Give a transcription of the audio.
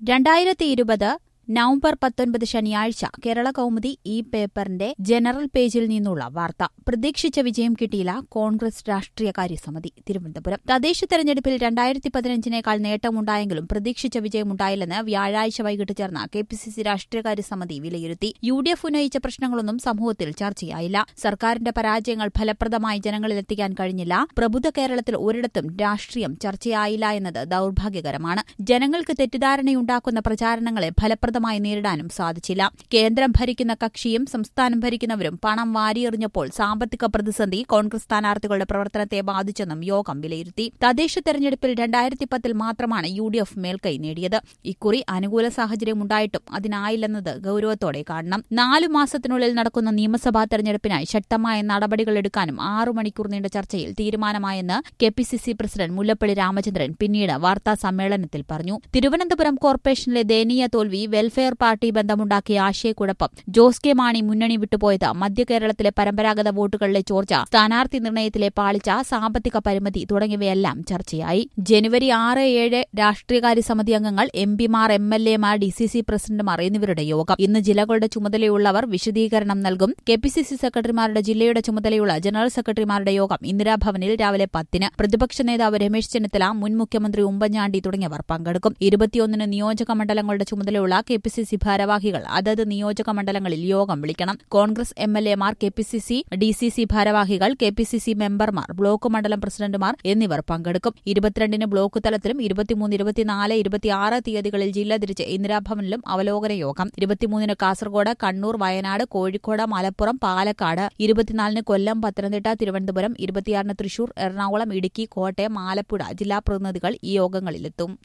രണ്ടായിരത്തി ഇരുപത് നവംബർ പത്തൊൻപത് ശനിയാഴ്ച കേരള കൗമുദി ഈ പേപ്പറിന്റെ ജനറൽ പേജിൽ നിന്നുള്ള വാർത്ത പ്രതീക്ഷിച്ച വിജയം കിട്ടിയില്ല കോൺഗ്രസ് രാഷ്ട്രീയകാര്യ സമിതി തിരുവനന്തപുരം തദ്ദേശ തെരഞ്ഞെടുപ്പിൽ രണ്ടായിരത്തി പതിനഞ്ചിനേക്കാൾ നേട്ടമുണ്ടായെങ്കിലും പ്രതീക്ഷിച്ച വിജയമുണ്ടായില്ലെന്ന് വ്യാഴാഴ്ച വൈകിട്ട് ചേർന്ന കെ പി സി സി രാഷ്ട്രീയകാര്യ സമിതി വിലയിരുത്തി യു ഡി എഫ് ഉന്നയിച്ച പ്രശ്നങ്ങളൊന്നും സമൂഹത്തിൽ ചർച്ചയായില്ല സർക്കാരിന്റെ പരാജയങ്ങൾ ഫലപ്രദമായി ജനങ്ങളിലെത്തിക്കാൻ കഴിഞ്ഞില്ല പ്രബുദ്ധ കേരളത്തിൽ ഒരിടത്തും രാഷ്ട്രീയം ചർച്ചയായില്ല എന്നത് ദൌർഭാഗ്യകരമാണ് ജനങ്ങൾക്ക് തെറ്റിദ്ധാരണയുണ്ടാക്കുന്ന പ്രചാരണങ്ങളെ ഫലപ്രദമായി നേരിടാനും സാധിച്ചില്ല കേന്ദ്രം ഭരിക്കുന്ന കക്ഷിയും സംസ്ഥാനം ഭരിക്കുന്നവരും പണം വാരിയെറിഞ്ഞപ്പോൾ സാമ്പത്തിക പ്രതിസന്ധി കോൺഗ്രസ് സ്ഥാനാർത്ഥികളുടെ പ്രവർത്തനത്തെ ബാധിച്ചെന്നും യോഗം വിലയിരുത്തി തദ്ദേശ തെരഞ്ഞെടുപ്പിൽ രണ്ടായിരത്തി പത്തിൽ മാത്രമാണ് യു ഡി എഫ് മേൽക്കൈ നേടിയത് ഇക്കുറി അനുകൂല സാഹചര്യമുണ്ടായിട്ടും അതിനായില്ലെന്നത് ഗൌരവത്തോടെ കാണണം നാലു മാസത്തിനുള്ളിൽ നടക്കുന്ന നിയമസഭാ തെരഞ്ഞെടുപ്പിനായി ശക്തമായ നടപടികൾ എടുക്കാനും ആറു മണിക്കൂർ നീണ്ട ചർച്ചയിൽ തീരുമാനമായെന്ന് K P C C president Mullappally Ramachandran പിന്നീട് വാർത്താ സമ്മേളനത്തിൽ പറഞ്ഞു തിരുവനന്തപുരം കോർപ്പറേഷനിലെ ദയനീയ തോൽവി വെൽഫെയർ പാർട്ടി ബന്ധമുണ്ടാക്കിയ ആശയക്കുഴപ്പം ജോസ് കെ മാണി മുന്നണി വിട്ടുപോയത് മധ്യകേരളത്തിലെ പരമ്പരാഗത വോട്ടുകളിലെ ചോർച്ച സ്ഥാനാർത്ഥി നിർണയത്തിലെ പാളിച്ച സാമ്പത്തിക പരിമിതി തുടങ്ങിയവയെല്ലാം ചർച്ചയായി ജനുവരി ആറ് ഏഴ് രാഷ്ട്രീയകാര്യ സമിതി അംഗങ്ങൾ എം പിമാർ എം എൽ എമാർ ഡി സി സി പ്രസിഡന്റുമാർ എന്നിവരുടെ യോഗം ഇന്ന് ജില്ലകളുടെ ചുമതലയുള്ളവർ വിശദീകരണം നൽകും കെ പി സി സി സെക്രട്ടറിമാരുടെ ജില്ലയുടെ ചുമതലയുള്ള ജനറൽ സെക്രട്ടറിമാരുടെ യോഗം ഇന്ദിരാഭവനിൽ രാവിലെ പത്തിന് പ്രതിപക്ഷ നേതാവ് രമേശ് ചെന്നിത്തല മുൻ മുഖ്യമന്ത്രി ഉമ്മൻചാണ്ടി തുടങ്ങിയവർ പങ്കെടുക്കും ഇരുപത്തിയൊന്നിന് നിയോജക മണ്ഡലങ്ങളുടെ ചുമതലയുള്ള കെ പി സി സി ഭാരവാഹികൾ അതത് നിയോജക മണ്ഡലങ്ങളിൽ യോഗം വിളിക്കണം കോൺഗ്രസ് എം എൽ എമാർ K P C C D C C ഭാരവാഹികൾ കെ പി സി സി മെമ്പർമാർ ബ്ലോക്ക് മണ്ഡലം പ്രസിഡന്റുമാർ എന്നിവർ പങ്കെടുക്കും ഇരുപത്തിരണ്ടിന് ബ്ലോക്ക് തലത്തിലും ഇരുപത്തിമൂന്ന് ഇരുപത്തിനാല് ഇരുപത്തിയാറ് തീയതികളിൽ ജില്ല തിരിച്ച് ഇന്ദിരാഭവനിലും അവലോകന യോഗം ഇരുപത്തിമൂന്നിന് കാസർഗോഡ് കണ്ണൂർ വയനാട് കോഴിക്കോട് മലപ്പുറം പാലക്കാട് ഇരുപത്തിനാലിന് കൊല്ലം പത്തനംതിട്ട തിരുവനന്തപുരം ഇരുപത്തിയാറിന് തൃശൂർ എറണാകുളം ഇടുക്കി കോട്ടയം ആലപ്പുഴ ജില്ലാ പ്രതിനിധികൾ ഈ യോഗങ്ങളിലെത്തും